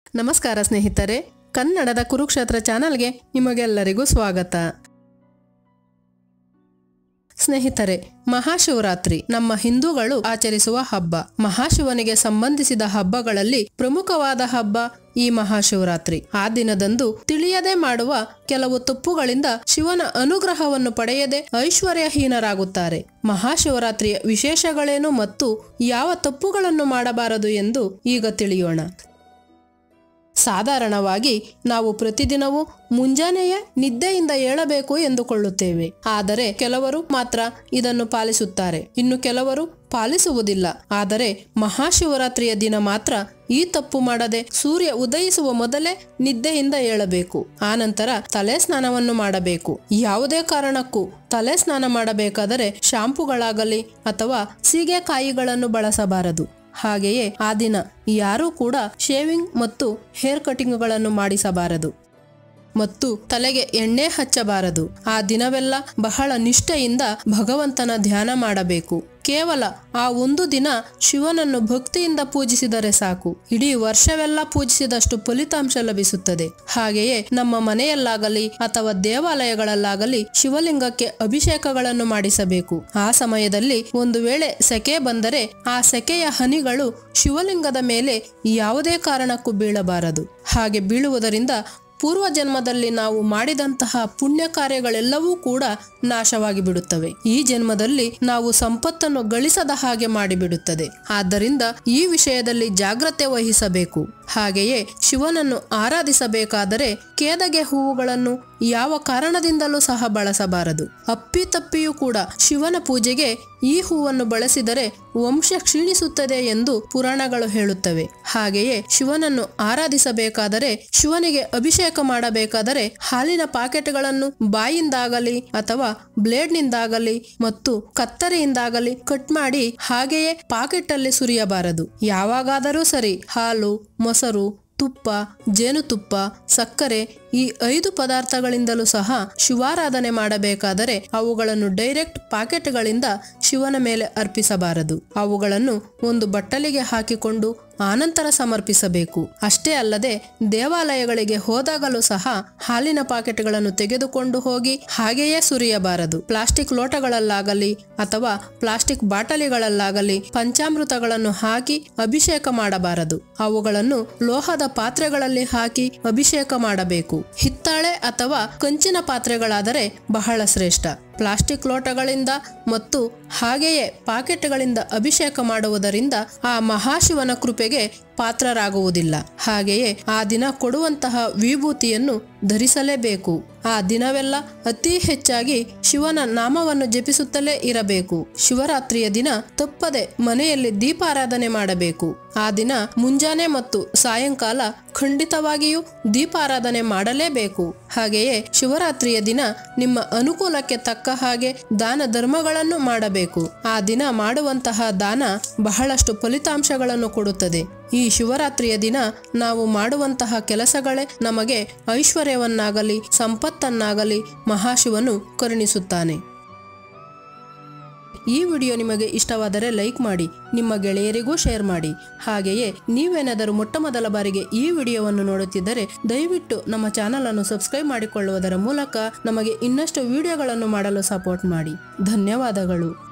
ನಮಸ್ಕಾರ ಸ್ನೇಹಿತರೆ ಕನ್ನಡದ ಕುರುಕ್ಷೇತ್ರ ಚಾನಲ್ಗೆ ನಿಮಗೆಲ್ಲರಿಗೂ ಸ್ವಾಗತ ಸ್ನೇಹಿತರೆ ಮಹಾಶಿವರಾತ್ರಿ ನಮ್ಮ ಹಿಂದೂಗಳು ಆಚರಿಸುವ ಹಬ್ಬ ಮಹಾಶಿವನಿಗೆ ಸಂಬಂಧಿಸಿದ ಹಬ್ಬಗಳಲ್ಲಿ ಪ್ರಮುಖವಾದ ಹಬ್ಬ ಈ ಮಹಾಶಿವರಾತ್ರಿ ಆ ದಿನದಂದು ತಿಳಿಯದೆ ಮಾಡುವ ಕೆಲವು ತಪ್ಪುಗಳಿಂದ ಶಿವನ ಅನುಗ್ರಹವನ್ನು ಪಡೆಯದೆ ಐಶ್ವರ್ಯಹೀನರಾಗುತ್ತಾರೆ ಮಹಾಶಿವರಾತ್ರಿಯ ವಿಶೇಷಗಳೇನು ಮತ್ತು ಯಾವ ತಪ್ಪುಗಳನ್ನು ಮಾಡಬಾರದು ಎಂದು ಈಗ ತಿಳಿಯೋಣ ಸಾಧಾರಣವಾಗಿ ನಾವು ಪ್ರತಿದಿನವೂ ಮುಂಜಾನೆಯೇ ನಿದ್ದೆಯಿಂದ ಏಳಬೇಕು ಎಂದುಕೊಳ್ಳುತ್ತೇವೆ ಆದರೆ ಕೆಲವರು ಮಾತ್ರ ಇದನ್ನು ಪಾಲಿಸುತ್ತಾರೆ ಇನ್ನು ಕೆಲವರು ಪಾಲಿಸುವುದಿಲ್ಲ ಆದರೆ ಮಹಾಶಿವರಾತ್ರಿಯ ದಿನ ಮಾತ್ರ ಈ ತಪ್ಪು ಮಾಡದೆ ಸೂರ್ಯ ಉದಯಿಸುವ ಮೊದಲೇ ನಿದ್ದೆಯಿಂದ ಏಳಬೇಕು ಆನಂತರ ತಲೆ ಸ್ನಾನವನ್ನು ಮಾಡಬೇಕು ಯಾವುದೇ ಕಾರಣಕ್ಕೂ ತಲೆ ಸ್ನಾನ ಮಾಡಬೇಕಾದರೆ ಶಾಂಪುಗಳಾಗಲಿ ಅಥವಾ ಸೀಗೆಕಾಯಿಗಳನ್ನು ಬಳಸಬಾರದು ಹಾಗೆಯೇ ಆ ದಿನ ಯಾರೂ ಕೂಡ ಶೇವಿಂಗ್ ಮತ್ತು ಹೇರ್ ಕಟಿಂಗ್ಗಳನ್ನು ಮಾಡಿಸಬಾರದು ಮತ್ತು ತಲೆಗೆ ಎಣ್ಣೆ ಹಚ್ಚಬಾರದು ಆ ದಿನವೆಲ್ಲ ಬಹಳ ನಿಷ್ಠೆಯಿಂದ ಭಗವಂತನ ಧ್ಯಾನ ಮಾಡಬೇಕು ಕೇವಲ ಆ ಒಂದು ದಿನ ಶಿವನನ್ನು ಭಕ್ತಿಯಿಂದ ಪೂಜಿಸಿದರೆ ಸಾಕು ಇಡೀ ವರ್ಷವೆಲ್ಲ ಪೂಜಿಸಿದಷ್ಟು ಫಲಿತಾಂಶ ಲಭಿಸುತ್ತದೆ ಹಾಗೆಯೇ ನಮ್ಮ ಮನೆಯಲ್ಲಾಗಲಿ ಅಥವಾ ದೇವಾಲಯಗಳಲ್ಲಾಗಲಿ ಶಿವಲಿಂಗಕ್ಕೆ ಅಭಿಷೇಕಗಳನ್ನು ಮಾಡಿಸಬೇಕು ಆ ಸಮಯದಲ್ಲಿ ಒಂದು ವೇಳೆ ಸೆಕೆ ಬಂದರೆ ಆ ಸೆಕೆಯ ಹನಿಗಳು ಶಿವಲಿಂಗದ ಮೇಲೆ ಯಾವುದೇ ಕಾರಣಕ್ಕೂ ಬೀಳಬಾರದು ಹಾಗೆ ಬೀಳುವುದರಿಂದ ಪೂರ್ವ ಜನ್ಮದಲ್ಲಿ ನಾವು ಮಾಡಿದಂತಹ ಪುಣ್ಯ ಕಾರ್ಯಗಳೆಲ್ಲವೂ ಕೂಡ ನಾಶವಾಗಿ ಬಿಡುತ್ತವೆ ಈ ಜನ್ಮದಲ್ಲಿ ನಾವು ಸಂಪತ್ತನ್ನು ಗಳಿಸದ ಹಾಗೆ ಮಾಡಿಬಿಡುತ್ತದೆ ಆದ್ದರಿಂದ ಈ ವಿಷಯದಲ್ಲಿ ಜಾಗ್ರತೆ ವಹಿಸಬೇಕು ಹಾಗೆಯೇ ಶಿವನನ್ನು ಆರಾಧಿಸಬೇಕಾದರೆ ಕೇದಗೆ ಹೂವುಗಳನ್ನು ಯಾವ ಕಾರಣದಿಂದಲೂ ಸಹ ಬಳಸಬಾರದು ಅಪ್ಪಿತಪ್ಪಿಯೂ ಕೂಡ ಶಿವನ ಪೂಜೆಗೆ ಈ ಹೂವನ್ನು ಬಳಸಿದರೆ ವಂಶ ಕ್ಷೀಣಿಸುತ್ತದೆ ಎಂದು ಪುರಾಣಗಳು ಹೇಳುತ್ತವೆ ಹಾಗೆಯೇ ಶಿವನನ್ನು ಆರಾಧಿಸಬೇಕಾದರೆ ಶಿವನಿಗೆ ಅಭಿಷೇಕ ಮಾಡಬೇಕಾದರೆ ಹಾಲಿನ ಪಾಕೆಟ್ಗಳನ್ನು ಬಾಯಿಂದಾಗಲಿ ಅಥವಾ ಬ್ಲೇಡ್ನಿಂದಾಗಲಿ ಮತ್ತು ಕತ್ತರಿಯಿಂದಾಗಲಿ ಕಟ್ ಮಾಡಿ ಹಾಗೆಯೇ ಪಾಕೆಟ್ ಅಲ್ಲಿ ಸುರಿಯಬಾರದು ಯಾವಾಗಾದರೂ ಸರಿ ಹಾಲು ಮೊಸರು ತುಪ್ಪ ಜೇನುತುಪ್ಪ ಸಕ್ಕರೆ ಈ ಐದು ಪದಾರ್ಥಗಳಿಂದಲೂ ಸಹ ಶಿವಾರಾಧನೆ ಮಾಡಬೇಕಾದರೆ ಅವುಗಳನ್ನು ಡೈರೆಕ್ಟ್ ಪಾಕೆಟ್ಗಳಿಂದ ಶಿವನ ಮೇಲೆ ಅರ್ಪಿಸಬಾರದು ಅವುಗಳನ್ನು ಒಂದು ಬಟ್ಟಲಿಗೆ ಹಾಕಿಕೊಂಡು ಆನಂತರ ಸಮರ್ಪಿಸಬೇಕು ಅಷ್ಟೇ ಅಲ್ಲದೆ ದೇವಾಲಯಗಳಿಗೆ ಹೋದಾಗಲೂ ಸಹ ಹಾಲಿನ ಪಾಕೆಟ್ಗಳನ್ನು ತೆಗೆದುಕೊಂಡು ಹೋಗಿ ಹಾಗೆಯೇ ಸುರಿಯಬಾರದು ಪ್ಲಾಸ್ಟಿಕ್ ಲೋಟಗಳಲ್ಲಾಗಲಿ ಅಥವಾ ಪ್ಲಾಸ್ಟಿಕ್ ಬಾಟಲಿಗಳಲ್ಲಾಗಲಿ ಪಂಚಾಮೃತಗಳನ್ನು ಹಾಕಿ ಅಭಿಷೇಕ ಮಾಡಬಾರದು ಅವುಗಳನ್ನು ಲೋಹದ ಪಾತ್ರೆಗಳಲ್ಲಿ ಹಾಕಿ ಅಭಿಷೇಕ ಮಾಡಬೇಕು ಹಿತ್ತಾಳೆ ಅಥವಾ ಕಂಚಿನ ಪಾತ್ರೆಗಳಾದರೆ ಬಹಳ ಶ್ರೇಷ್ಠ ಪ್ಲಾಸ್ಟಿಕ್ ಲೋಟಗಳಿಂದ ಮತ್ತು ಹಾಗೆಯೇ ಪಾಕೆಟ್ಗಳಿಂದ ಅಭಿಷೇಕ ಮಾಡುವುದರಿಂದ ಆ ಮಹಾಶಿವನ ಕೃಪೆಗೆ ಪಾತ್ರರಾಗುವುದಿಲ್ಲ ಹಾಗೆಯೇ ಆ ದಿನ ಕೊಡುವಂತಹ ವಿಭೂತಿಯನ್ನು ಧರಿಸಲೇಬೇಕು ಆ ದಿನವೆಲ್ಲ ಅತಿ ಹೆಚ್ಚಾಗಿ ಶಿವನ ನಾಮವನ್ನು ಜಪಿಸುತ್ತಲೇ ಇರಬೇಕು ಶಿವರಾತ್ರಿಯ ದಿನ ತಪ್ಪದೆ ಮನೆಯಲ್ಲಿ ದೀಪಾರಾಧನೆ ಮಾಡಬೇಕು ಆ ದಿನ ಮುಂಜಾನೆ ಮತ್ತು ಸಾಯಂಕಾಲ ಖಂಡಿತವಾಗಿಯೂ ದೀಪಾರಾಧನೆ ಮಾಡಲೇಬೇಕು ಹಾಗೆಯೇ ಶಿವರಾತ್ರಿಯ ದಿನ ನಿಮ್ಮ ಅನುಕೂಲಕ್ಕೆ ತಕ್ಕ ಹಾಗೆ ದಾನ ಧರ್ಮಗಳನ್ನು ಮಾಡಬೇಕು ಆ ದಿನ ಮಾಡುವಂತಹ ದಾನ ಬಹಳಷ್ಟು ಫಲಿತಾಂಶಗಳನ್ನು ಕೊಡುತ್ತದೆ ಈ ಶಿವರಾತ್ರಿಯ ದಿನ ನಾವು ಮಾಡುವಂತಹ ಕೆಲಸಗಳೇ ನಮಗೆ ಐಶ್ವರ್ಯವನ್ನಾಗಲಿ ಸಂಪತ್ತನ್ನಾಗಲಿ ಮಹಾಶಿವನು ಕರುಣಿಸುತ್ತಾನೆ ಈ ವಿಡಿಯೋ ನಿಮಗೆ ಇಷ್ಟವಾದರೆ ಲೈಕ್ ಮಾಡಿ ನಿಮ್ಮ ಗೆಳೆಯರಿಗೂ ಶೇರ್ ಮಾಡಿ ಹಾಗೆಯೇ ನೀವೇನಾದರೂ ಮೊಟ್ಟ ಮೊದಲ ಬಾರಿಗೆ ಈ ವಿಡಿಯೋವನ್ನು ನೋಡುತ್ತಿದ್ದರೆ ದಯವಿಟ್ಟು ನಮ್ಮ ಚಾನಲ್ ಅನ್ನು ಸಬ್ಸ್ಕ್ರೈಬ್ ಮಾಡಿಕೊಳ್ಳುವುದರ ಮೂಲಕ ನಮಗೆ ಇನ್ನಷ್ಟು ವಿಡಿಯೋಗಳನ್ನು ಮಾಡಲು ಸಪೋರ್ಟ್ ಮಾಡಿ ಧನ್ಯವಾದಗಳು